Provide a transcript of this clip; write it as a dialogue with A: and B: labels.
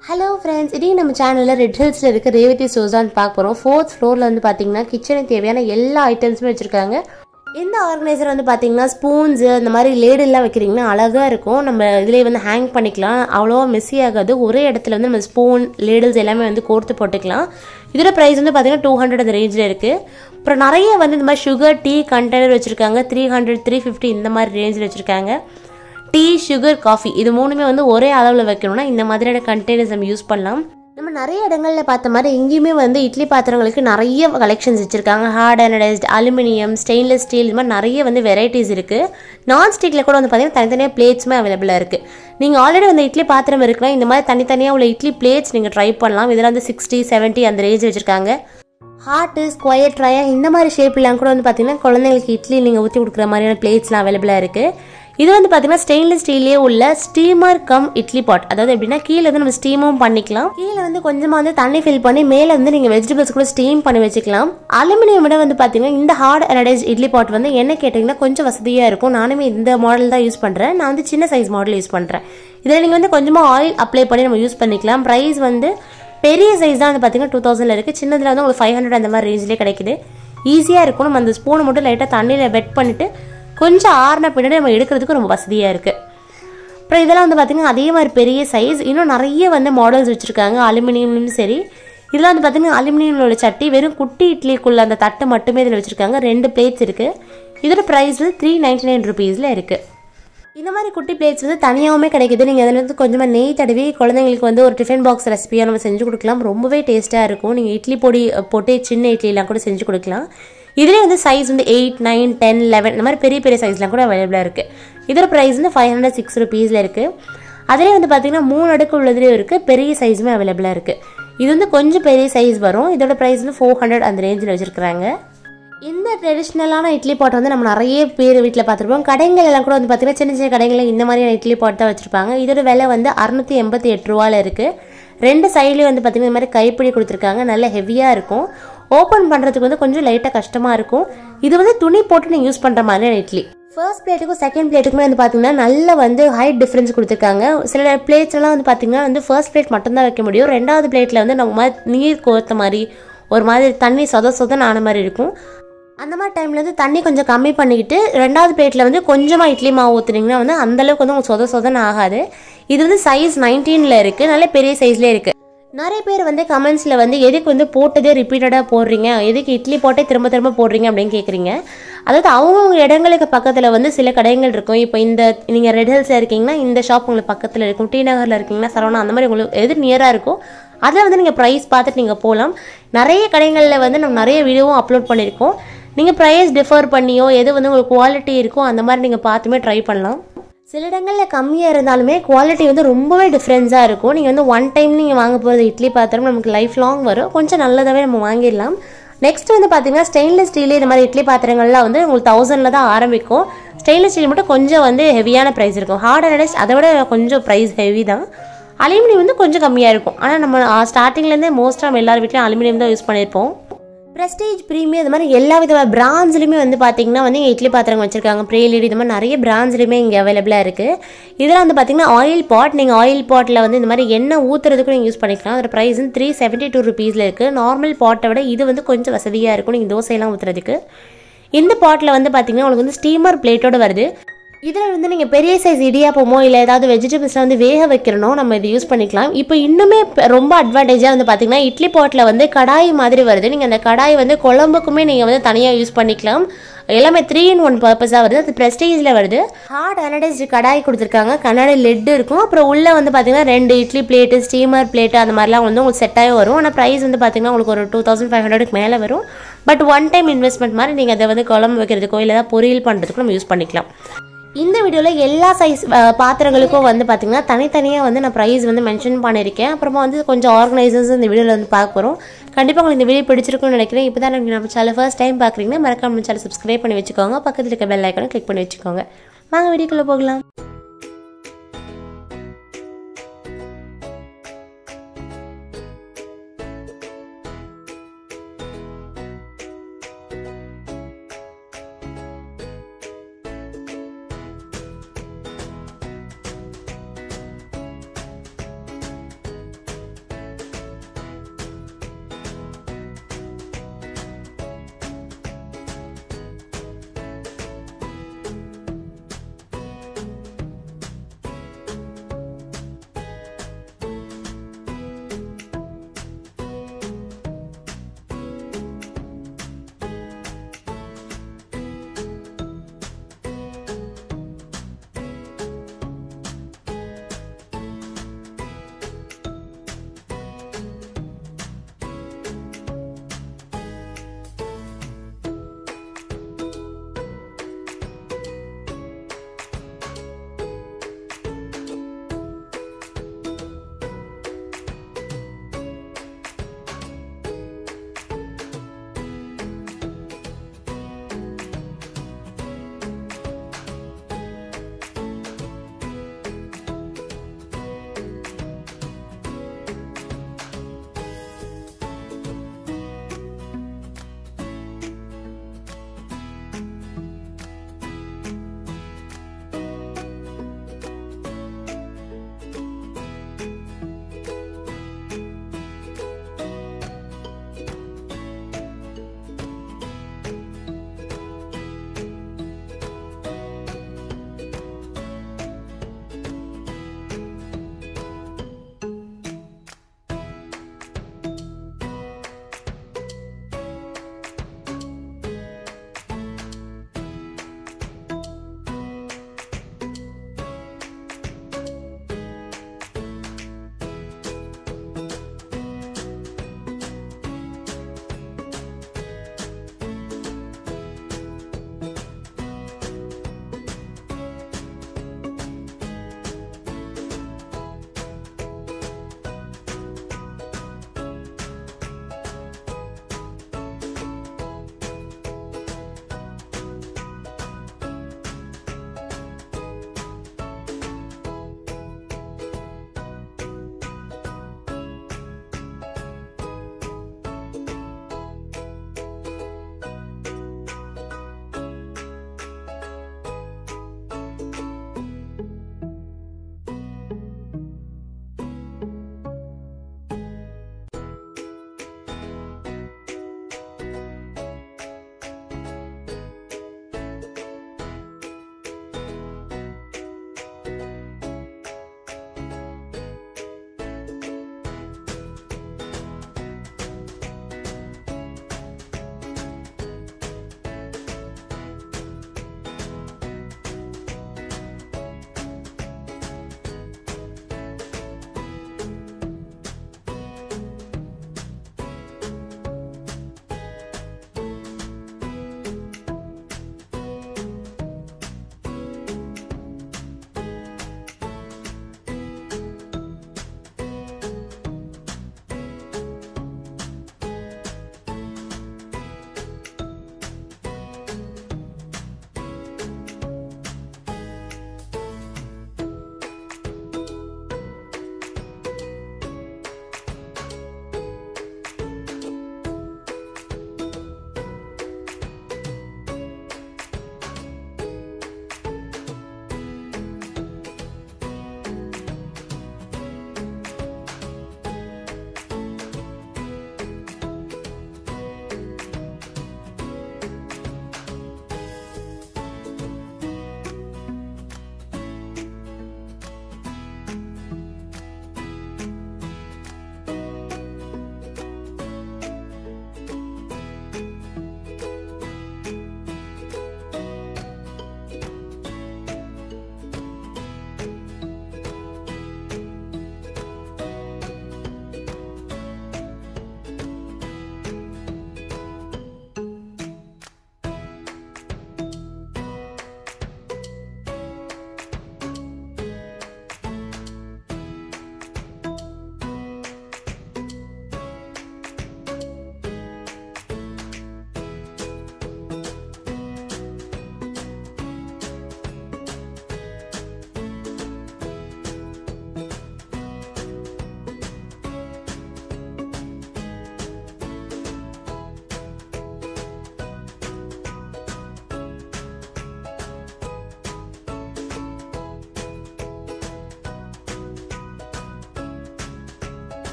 A: hello friends இதே நம்ம சேனலில் ரெட் ஹில்ஸில் இருக்க ரேவதி சோசான் பார்க்க போகிறோம் ஃபோர்த் ஃப்ளோரில் வந்து பார்த்தீங்கன்னா கிச்சனுக்கு தேவையான எல்லா ஐட்டம்ஸுமே வச்சுருக்காங்க இந்த ஆர்கனைசர் வந்து பார்த்தீங்கன்னா ஸ்பூன்ஸு இந்த மாதிரி லேடெல்லாம் வைக்கிறீங்கன்னா அழகாக இருக்கும் நம்ம இதிலே வந்து ஹேங் பண்ணிக்கலாம் அவ்வளோவா மெஸ்ஸி ஆகாது ஒரே இடத்துல வந்து நம்ம ஸ்பூன் லேடில்ஸ் எல்லாமே வந்து கோர்த்து போட்டுக்கலாம் இதோட ப்ரைஸ் வந்து பார்த்தீங்கன்னா டூ ஹண்ட்ரட் அந்த ரேஞ்சில் இருக்குது அப்புறம் நிறைய வந்து இந்த மாதிரி சுகர் டீ கண்டெய்னர் வச்சுருக்காங்க த்ரீ ஹண்ட்ரட் த்ரீ ஃபிஃப்டி இந்த மாதிரி ரேஞ்சில் வச்சுருக்காங்க டீ சுகர் காஃபி இது மூணுமே வந்து ஒரே அளவில் வைக்கணும்னா இந்த மாதிரியான கண்டெய்னர்ஸ் நம்ம யூஸ் பண்ணலாம் நம்ம நிறைய இடங்களில் பார்த்த மாதிரி இங்கேயுமே வந்து இட்லி பாத்திரங்களுக்கு நிறைய கலெக்ஷன்ஸ் வச்சுருக்காங்க hard anodized aluminium stainless steel இது மாதிரி நிறைய வந்து வெரைட்டிஸ் இருக்குது நான் ஸ்டிக்கில் கூட வந்து பார்த்தீங்கன்னா தனித்தனியாக பிளேட்ஸுமே அவைலபிளாக இருக்குது நீங்கள் ஆல்ரெடி வந்து இட்லி பாத்திரம் இருக்குன்னா இந்த மாதிரி தனித்தனியாக உள்ள இட்லி பிளேட்ஸ் நீங்கள் ட்ரை பண்ணலாம் இதில் வந்து சிக்ஸ்டி செவன்ட்டி அந்த ரேஞ்ச் வச்சுருக்காங்க ஹார்ட்டு ஸ்கொயர் ட்ரையா இந்த மாதிரி ஷேப்லாம் கூட வந்து பார்த்தீங்கன்னா குழந்தைங்களுக்கு இட்லி நீங்கள் ஊற்றி கொடுக்குற மாதிரியான பிளேட்ஸ்லாம் அவைலபிளாக இருக்குது இது வந்து பார்த்தீங்கன்னா ஸ்டெயின்லெஸ் ஸ்டீல்லே உள்ள ஸ்டீமர் கம் இட்லி பாட் அதாவது எப்படின்னா கீழே வந்து நம்ம ஸ்டீமும் பண்ணிக்கலாம் கீழே வந்து கொஞ்சமாக வந்து தண்ணி ஃபில் பண்ணி மேலே வந்து நீங்கள் வெஜிடபிள்ஸ் கூட ஸ்டீம் பண்ணி வச்சுக்கலாம் அலுமினியம் விட வந்து பார்த்தீங்கன்னா இந்த ஹார்ட் அனடைஸ் இட்லி பாட் வந்து என்ன கேட்டிங்கன்னா கொஞ்சம் வசதியாக இருக்கும் நானுமே இந்த மாடல் தான் யூஸ் பண்ணுறேன் நான் வந்து சின்ன சைஸ் மாடல் யூஸ் பண்ணுறேன் இதில் நீங்கள் வந்து கொஞ்சமாக ஆயில் அப்ளை பண்ணி நம்ம யூஸ் பண்ணிக்கலாம் ப்ரைஸ் வந்து பெரிய சைஸ் தான் வந்து பார்த்தீங்கன்னா டூ தௌசண்டில் இருக்குது சின்னதில் வந்து உங்களுக்கு ஃபைவ் ஹண்ட்ரட் அந்த மாதிரி ரேஞ்சிலே கிடைக்குது ஈஸியாக இருக்கும் நம்ம அந்த ஸ்பூனை மட்டும் லைட்டாக தண்ணியில் வெட் பண்ணிவிட்டு கொஞ்சம் ஆறின பின்னாடி நம்ம எடுக்கிறதுக்கு ரொம்ப வசதியாக இருக்குது அப்புறம் இதெல்லாம் வந்து பார்த்திங்கன்னா அதே மாதிரி பெரிய சைஸ் இன்னும் நிறைய வந்து மாடல்ஸ் வச்சுருக்காங்க அலுமினியம்லையும் சரி இதில் வந்து பார்த்திங்கன்னா அலுமினியமில் உள்ள சட்டி வெறும் குட்டி இட்லிக்குள்ள அந்த தட்டு மட்டுமே இதில் வச்சுருக்காங்க ரெண்டு பிளேட்ஸ் இருக்குது இதோட ப்ரைஸ் வந்து த்ரீ நைன்டி நைன் ருபீஸில் இருக்குது இந்த மாதிரி குட்டி பிளேட்ஸ் வந்து தனியாகவுமே கிடைக்குது நீங்கள் அதில் வந்து கொஞ்சமாக நெய் தடவி குழந்தைங்களுக்கு வந்து ஒரு டிஃபன் பாக்ஸ் ரெசிபியாக நம்ம செஞ்சு கொடுக்கலாம் ரொம்பவே டேஸ்ட்டாக இருக்கும் நீங்கள் இட்லி பொடி போட்டு சின்ன இட்லிலாம் கூட செஞ்சு கொடுக்கலாம் இதிலே வந்து சைஸ் வந்து எயிட் நைன் டென் லெவன் இந்த மாதிரி பெரிய பெரிய சைஸ்லாம் கூட அவைலபிளாக இருக்குது இதோட ப்ரைஸ் வந்து ஃபைவ் ஹண்ட்ரட் சிக்ஸ் ருபீஸில் இருக்குது அதிலே வந்து பார்த்திங்கன்னா மூணு அடுக்கு உள்ளதுலேயும் இருக்குது பெரிய சைஸுமே அவைலபிளாக இருக்குது இது வந்து கொஞ்சம் பெரிய சைஸ் வரும் இதோட ப்ரைஸ் வந்து ஃபோர் ஹண்ட்ரட் அந்த ரேஞ்சில் வச்சுருக்குறாங்க இந்த ட்ரெடிஷ்னலான இட்லி பாட் வந்து நம்ம நிறைய பேர் வீட்டில் பார்த்துருப்போம் கடைகள் எல்லாம் கூட வந்து பார்த்தீங்கன்னா சின்ன சின்ன கடைகளில் இந்த மாதிரியான இட்லி பாட் தான் வச்சுருப்பாங்க இதோட விலை வந்து அறுநூற்றி எண்பத்தி எட்டு ரூபாவில் இருக்குது ரெண்டு சைட்லேயும் வந்து பார்த்திங்கன்னா இந்த மாதிரி கைப்பிடி கொடுத்துருக்காங்க நல்ல ஹெவியாக இருக்கும் ஓப்பன் பண்ணுறதுக்கு வந்து கொஞ்சம் லைட்டாக கஷ்டமாக இருக்கும் இது வந்து துணி போட்டு நீங்கள் யூஸ் பண்ணுற மாதிரியான இட்லி ஃபர்ஸ்ட் பிளேட்டுக்கும் செகண்ட் பிளேட்டுக்குமே வந்து பார்த்தீங்கன்னா நல்ல வந்து ஹைட் டிஃப்ரென்ஸ் கொடுத்துருக்காங்க சில பிளேட்ஸ்லாம் வந்து பார்த்தீங்கன்னா வந்து ஃபர்ஸ்ட் பிளேட் மட்டும்தான் வைக்க முடியும் ரெண்டாவது பிளேட்டில் வந்து நம்ம மாதிரி நீர் கோர்த்த மாதிரி ஒரு மாதிரி தண்ணி சொத சொதன்னு ஆன மாதிரி இருக்கும் அந்த மாதிரி டைமில் வந்து தண்ணி கொஞ்சம் கம்மி பண்ணிக்கிட்டு ரெண்டாவது பிளேட்டில் வந்து கொஞ்சமாக இட்லி மாவு ஊற்றுனீங்கன்னா வந்து அந்தளவுக்கு வந்து உங்களுக்கு சொத சொதன்னு ஆகாது இது வந்து சைஸ் நைன்டீனில் இருக்குது நல்ல பெரிய சைஸ்லேயே இருக்குது நிறைய பேர் வந்து கமெண்ட்ஸில் வந்து எதுக்கு வந்து போட்டதே ரிப்பீட்டடாக போடுறீங்க எதுக்கு இட்லி போட்டே திரும்ப திரும்ப போடுறீங்க அப்படின்னு கேட்குறீங்க அதாவது அவங்கவுங்க இடங்களுக்கு பக்கத்தில் வந்து சில கடைகள் இருக்கும் இப்போ இந்த நீங்கள் ரெட் ஹில்ஸில் இருக்கீங்கன்னா இந்த ஷாப் உங்களுக்கு பக்கத்தில் இருக்கும் டி நகரில் இருக்கீங்கன்னா சரவணா அந்த மாதிரி உங்களுக்கு எது நியராக இருக்கோ அதில் வந்து நீங்கள் ப்ரைஸ் பார்த்துட்டு நீங்கள் போகலாம் நிறைய கடைகளில் வந்து நம்ம நிறைய வீடியோவும் அப்லோட் பண்ணியிருக்கோம் நீங்கள் ப்ரைஸ் டிஃபர் பண்ணியோ எது வந்து உங்களுக்கு குவாலிட்டி இருக்கோ அந்த மாதிரி நீங்கள் பார்த்துமே ட்ரை பண்ணலாம் சில இடங்களில் கம்மியாக இருந்தாலுமே குவாலிட்டி வந்து ரொம்பவே டிஃப்ரென்ஸாக இருக்கும் நீங்கள் வந்து ஒன் டைம் நீங்கள் வாங்க போகிறது இட்லி பாத்திரம் நமக்கு லைஃப் லாங் வரும் கொஞ்சம் நல்லதாகவே நம்ம வாங்கிடலாம் நெக்ஸ்ட் வந்து பார்த்தீங்கன்னா ஸ்டெயின்லெஸ் ஸ்டீல் இந்த மாதிரி இட்லி பாத்திரங்கள்லாம் வந்து உங்களுக்கு தௌசண்டில் தான் ஆரம்பிக்கும் ஸ்டெயின்லெஸ் ஸ்டீல் மட்டும் கொஞ்சம் வந்து ஹெவியான ப்ரைஸ் இருக்கும் ஹார்ட் அனடைஸ் அதை விட கொஞ்சம் ப்ரைஸ் ஹெவி தான் அலுமினியம் வந்து கொஞ்சம் கம்மியாக இருக்கும் ஆனால் நம்ம ஸ்டார்டிங்லேருந்தே மோஸ்ட்டாக நம்ம எல்லார் வீட்லையும் அலுமினியம் தான் யூஸ் பண்ணியிருப்போம் ப்ரெஸ்டீஜ் ப்ரீமியம் இது மாதிரி எல்லா வித பிராண்ட்ஸ்லையுமே வந்து பார்த்தீங்கன்னா வந்து இங்கே இட்லி பாத்திரம் வச்சுருக்காங்க ப்ரேலிடி இது மாதிரி நிறைய பிராண்ட்ஸ்லையுமே இங்கே அவைலபிளாக இருக்குது இதெல்லாம் வந்து பார்த்தீங்கன்னா ஆயில் பாட் நீங்கள் ஆயில் பாட்டில் வந்து இந்த மாதிரி எண்ணெய் ஊற்றுறதுக்கும் நீங்கள் யூஸ் பண்ணிக்கலாம் அதோட ப்ரைஸ் வந்து த்ரீ செவன்ட்டி டூ ருபீஸில் இருக்குது நார்மல் பாட்டை விட இது வந்து கொஞ்சம் வசதியாக இருக்கும் நீங்கள் தோசையெல்லாம் ஊற்றுறதுக்கு இந்த பாட்டில் வந்து பார்த்தீங்கன்னா உங்களுக்கு வந்து ஸ்டீமர் பிளேட்டோடு வருது இதில் வந்து நீங்கள் பெரிய சைஸ் இடியாப்பமோ இல்லை ஏதாவது வெஜிடபிள்ஸ்லாம் வந்து வேக வைக்கிறனோ நம்ம இது யூஸ் பண்ணிக்கலாம் இப்போ இன்னுமே ரொம்ப அட்வான்டேஜாக வந்து பார்த்தீங்கன்னா இட்லி பாட்டில் வந்து கடாய் மாதிரி வருது நீங்கள் அந்த கடாய் வந்து குழம்புக்குமே நீங்கள் வந்து தனியாக யூஸ் பண்ணிக்கலாம் எல்லாமே த்ரீ இன் ஒன் பர்பஸாக வருது அது ப்ரெஸ்டீஜில் வருது ஹார்ட் அனடைஸ்டு கடாய் கொடுத்துருக்காங்க கண்ணாடி லெட் இருக்கும் அப்புறம் உள்ளே வந்து பார்த்தீங்கன்னா ரெண்டு இட்லி பிளேட்டு ஸ்டீமர் பிளேட்டு அந்த மாதிரிலாம் வந்து உங்களுக்கு செட்டாகவே வரும் ஆனால் ப்ரைஸ் வந்து பார்த்தீங்கன்னா உங்களுக்கு ஒரு டூ தௌசண்ட் ஃபைவ் ஹண்ட்ரடுக்கு மேலே வரும் பட் ஒன் டைம் இன்வெஸ்ட்மெண்ட் மாதிரி நீங்கள் அதை வந்து குழம்பு வைக்கிறதுக்கோ இல்லை ஏதாவது பொரியல் பண்ணுறதுக்கோ நம்ம யூஸ் பண்ணிக்கலாம் இந்த வீடியோவில் எல்லா சைஸ் பாத்திரங்களுக்கும் வந்து பார்த்திங்கன்னா தனித்தனியாக வந்து நான் ப்ரைஸ் வந்து மென்ஷன் பண்ணியிருக்கேன் அப்புறமா வந்து கொஞ்சம் ஆர்கனைசர்ஸ் இந்த வீடியோவில் வந்து பார்க்க போகிறோம் கண்டிப்பாக உங்களுக்கு இந்த வீடியோ பிடிச்சிருக்கும்னு நினைக்கிறேன் இப்போ தான் நீங்கள் நம்ம சேனல் ஃபர்ஸ்ட் டைம் பார்க்குறீங்கன்னா மறக்காம சேனல் சப்ஸ்கிரைப் பண்ணி வச்சுக்கோங்க பக்கத்தில் இருக்க பெல் ஐக்கனை கிளிக் பண்ணி வச்சுக்கோங்க வாங்க வீடியோக்குள்ளே போகலாம்